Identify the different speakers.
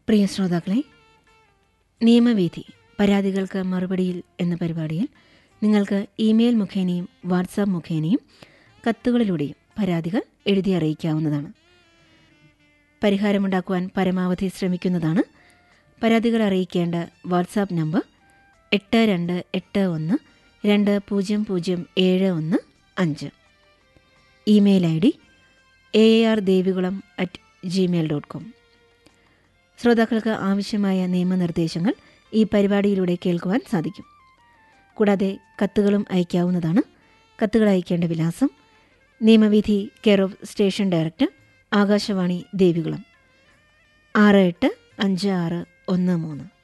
Speaker 1: പ്രിയ ശ്രോതാക്കളെ നിയമവിധി പരാതികൾക്ക് മറുപടിയിൽ എന്ന പരിപാടിയിൽ നിങ്ങൾക്ക് ഇമെയിൽ മുഖേനയും വാട്സാപ്പ് മുഖേനയും കത്തുകളിലൂടെയും പരാതികൾ എഴുതി അറിയിക്കാവുന്നതാണ് പരിഹാരമുണ്ടാക്കുവാൻ പരമാവധി ശ്രമിക്കുന്നതാണ് പരാതികൾ അറിയിക്കേണ്ട വാട്സാപ്പ് നമ്പർ എട്ട് രണ്ട് എട്ട് ഒന്ന് രണ്ട് പൂജ്യം പൂജ്യം ഏഴ് ഒന്ന് അഞ്ച് email I D A R Devikulam at Gmail dot com ശ്രോതാക്കൾക്ക് ആവശ്യമായ നിയമനിർദ്ദേശങ്ങൾ ഈ പരിപാടിയിലൂടെ കേൾക്കുവാൻ സാധിക്കും കൂടാതെ കത്തുകളും അയക്കാവുന്നതാണ് കത്തുകൾ അയക്കേണ്ട വിലാസം നിയമവിധി care of station director Akashvani Devikulam ആറ് എട്ട് അഞ്ച് ആറ് ഒന്ന് മൂന്ന്